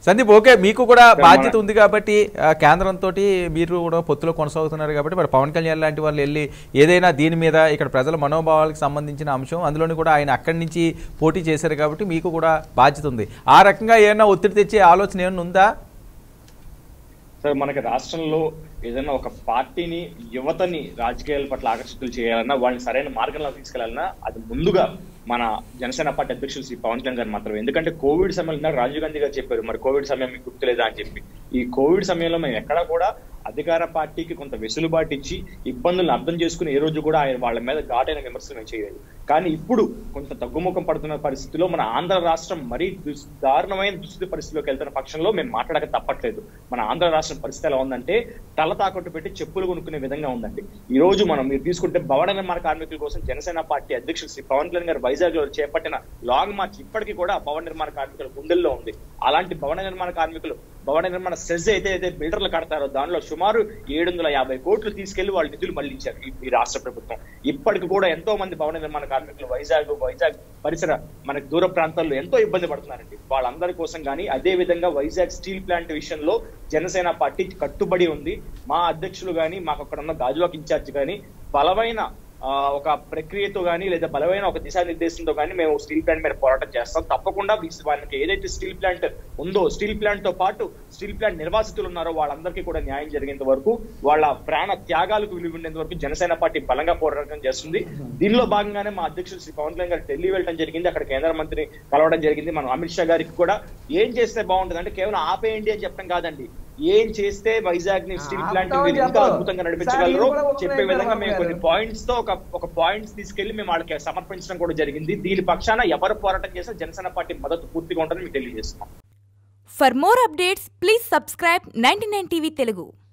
Sandeep okay మీకు కూడా మన- బాధ్యత ఉంది కాబట్టి ఆ, కేంద్రంతో మీరు కూడా పొత్తులో కొనసాగుతున్నారు కాబట్టి మరి పవన్ కళ్యాణ్ లాంటి వాళ్ళు వెళ్ళి ఏదైనా దీని మీద ఇక్కడ ప్రజల మనోభావాలకు సంబంధించిన అంశం అందులోని కూడా ఆయన అక్కడి నుంచి పోటీ చేశారు కాబట్టి మీకు కూడా బాధ్యత ఉంది ఆ రకంగా ఏమైనా ఒత్తిడి తెచ్చే ఆలోచన ఏమైనా ఉందా సార్ మనకి రాష్ట్రంలో ఏదైనా ఒక పార్టీని యువతని రాజకీయాల పట్ల ఆకర్షితులు చేయాలన్నా వాళ్ళని సరైన మార్గంలో తీసుకెళ్లాలన్నా అది ముందుగా మన జనసేన పార్టీ అధ్యక్షులు శ్రీ పవన్ కళ్యాణ్ గారు మాత్రమే ఎందుకంటే కోవిడ్ సమయంలో ఇందాక రాజీవ్ గాంధీ గారు చెప్పారు మరి కోవిడ్ సమయం మీకు గుర్తులేదా అని చెప్పి ఈ కోవిడ్ సమయంలో మేము ఎక్కడా కూడా అధికార పార్టీకి కొంత వెసులుబాటు ఇచ్చి ఇబ్బందులను అర్థం చేసుకుని ఏ రోజు కూడా ఆయన వాళ్ళ మీద ఘాటైన విమర్శలు మేము చేయలేదు కానీ ఇప్పుడు కొంత తగ్గుముఖం పడుతున్న పరిస్థితిలో మన ఆంధ్ర రాష్ట్రం మరీ దుస్ దారుణమైన దుస్థితి పరిస్థితిలోకి వెళ్తున్న పక్షంలో మేము మాట్లాడక తప్పట్లేదు మన ఆంధ్ర రాష్ట్రం పరిస్థితి ఎలా ఉందంటే తల తాకట్టు పెట్టి చెప్పులు కొనుక్కునే విధంగా ఉందండి ఈ రోజు మనం మీరు తీసుకుంటే భవన నిర్మాణ కార్మికుల కోసం జనసేన పార్టీ అధ్యక్షుడు శ్రీ పవన్ కళ్యాణ్ గారు వైజాగ్ లో చేపట్టిన లాంగ్ మార్చ్ ఇప్పటికీ కూడా భవన నిర్మాణ కార్మికుల గుండెల్లో ఉంది అలాంటి భవన నిర్మాణ కార్మికులు భవన నిర్మాణ సెజ్ అయితే అయితే బిల్డర్లు కడతారో దానిలో సుమారు ఏడు వందల యాభై కోట్లు తీసుకెళ్లి వాళ్ళ నిధులు మళ్లించారు ఈ- ఈ రాష్ట్ర ప్రభుత్వం ఇప్పటికి కూడా ఎంతో మంది భవన నిర్మాణ కార్మికులు వైజాగ్ వైజాగ్ పరిసర మనకి దూర ప్రాంతాల్లో ఎంతో ఇబ్బంది పడుతున్నారండి వాళ్ళందరి కోసం కానీ అదే విధంగా వైజాగ్ స్టీల్ ప్లాంట్ విషయంలో జనసేన పార్టీ కట్టుబడి ఉంది మా అధ్యక్షులు కానీ మాకు అక్కడ ఉన్న గాజువాక్ ఇన్ఛార్జ్ కానీ బలమైన ఆ, ఒక ప్రక్రియతో కానీ లేదా బలమైన ఒక దిశానిర్దేశంతో కానీ మేము స్టీల్ ప్లాంట్ మీద పోరాటం చేస్తాం తప్పకుండా వీస్- వాళ్ళకి ఏదైతే స్టీల్ ప్లాంట్ ఉందో స్టీల్ ప్లాంట్ తో పాటు స్టీల్ ప్లాంట్ నిర్వాసితులు ఉన్నారో వాళ్ళందరికీ కూడా న్యాయం జరిగేంత వరకు వాళ్ళ ప్రాణ త్యాగాలకు విలువ ఉండేంత వరకు జనసేన పార్టీ బలంగా పోరాటం చేస్తుంది దీనిలో భాగంగానే మా అధ్యక్షుడు శ్రీ పవన్ కళ్యాణ్ గారు ఢిల్లీ వెళ్ళడం జరిగింది అక్కడ కేంద్ర మంత్రిని కలవడం జరిగింది మనం అమిత్ షా గారికి కూడా ఏం చేస్తే బాగుంటుంది అంటే కేవలం ఆపేయండి అని చెప్పడం కాదండి ఏం చేస్తే వైజాగ్ ని స్టీల్ ప్లాంట్ ఆపుతామని మీరు ఇంకా చెప్పరు. అద్భుతంగా సార్, నడిపించగలరు ఇది కూడా ఒక చెప్పే విధంగా మేము కొన్ని గారు. పాయింట్స్ తో ఒక ఒక పాయింట్స్ తీసుకెళ్లి మేము వాళ్ళకి సమర్పించడం కూడా జరిగింది దీని పక్షాన ఎవరు పోరాటం చేసినా జనసేన పార్టీ మద్దతు పూర్తిగా ఉంటుందని మీకు తెలియజేస్తున్నాం For more updates, please subscribe 99 TV Telugu.